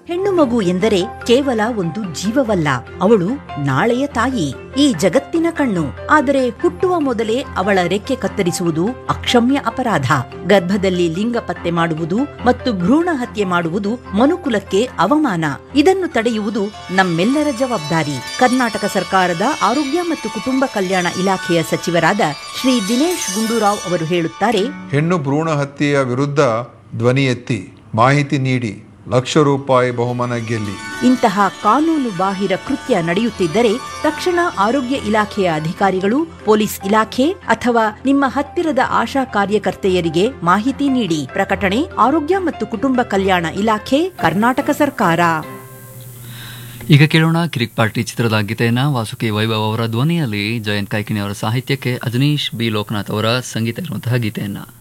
ಹೆಣ್ಣು ಮಗು ಎಂದರೆ ಕೇವಲ ಒಂದು ಜೀವವಲ್ಲ ಅವಳು ನಾಳೆಯ ತಾಯಿ ಈ ಜಗತ್ತಿನ ಕಣ್ಣು ಆದರೆ ಹುಟ್ಟುವ ಮೊದಲೇ ಅವಳ ರೆಕ್ಕೆ ಕತ್ತರಿಸುವುದು ಅಕ್ಷಮ್ಯ ಅಪರಾಧ ಗರ್ಭದಲ್ಲಿ ಲಿಂಗ ಪತ್ತೆ ಮಾಡುವುದು ಮತ್ತು ಭ್ರೂಣ ಹತ್ಯೆ ಮಾಡುವುದು ಮನುಕುಲಕ್ಕೆ ಅವಮಾನ ಇದನ್ನು ತಡೆಯುವುದು ನಮ್ಮೆಲ್ಲರ ಜವಾಬ್ದಾರಿ ಕರ್ನಾಟಕ ಸರ್ಕಾರದ ಆರೋಗ್ಯ ಮತ್ತು ಕುಟುಂಬ ಕಲ್ಯಾಣ ಇಲಾಖೆಯ ಸಚಿವರಾದ ಶ್ರೀ ದಿನೇಶ್ ಗುಂಡೂರಾವ್ ಅವರು ಹೇಳುತ್ತಾರೆ ಹೆಣ್ಣು ಭ್ರೂಣ ಹತ್ಯೆಯ ವಿರುದ್ಧ ಧ್ವನಿ ಎತ್ತಿ ಮಾಹಿತಿ ನೀಡಿ ಲಕ್ಷ ರೂಪಾಯಿ ಬಹುಮಾನ ಗೆಲ್ಲಿ ಇಂತಹ ಕಾನೂನು ಬಾಹಿರ ಕೃತ್ಯ ನಡೆಯುತ್ತಿದ್ದರೆ ತಕ್ಷಣ ಆರೋಗ್ಯ ಇಲಾಖೆಯ ಅಧಿಕಾರಿಗಳು ಪೊಲೀಸ್ ಇಲಾಖೆ ಅಥವಾ ನಿಮ್ಮ ಹತ್ತಿರದ ಆಶಾ ಕಾರ್ಯಕರ್ತೆಯರಿಗೆ ಮಾಹಿತಿ ನೀಡಿ ಪ್ರಕಟಣೆ ಆರೋಗ್ಯ ಮತ್ತು ಕುಟುಂಬ ಕಲ್ಯಾಣ ಇಲಾಖೆ ಕರ್ನಾಟಕ ಸರ್ಕಾರ ಈಗ ಕೇಳೋಣ ಕಿರಿಕ್ ಪಾರ್ಟಿ ಚಿತ್ರದ ಗೀತೆಯನ್ನ ವಾಸುಕಿ ವೈಭವ್ ಅವರ ಧ್ವನಿಯಲ್ಲಿ ಜಯಂತ್ ಕಾಯ್ಕಿಣಿ ಅವರ ಸಾಹಿತ್ಯಕ್ಕೆ ಅಜನೀಶ್ ಬಿ ಲೋಕನಾಥ್ ಅವರ ಸಂಗೀತ ಇರುವಂತಹ ಗೀತೆಯನ್ನ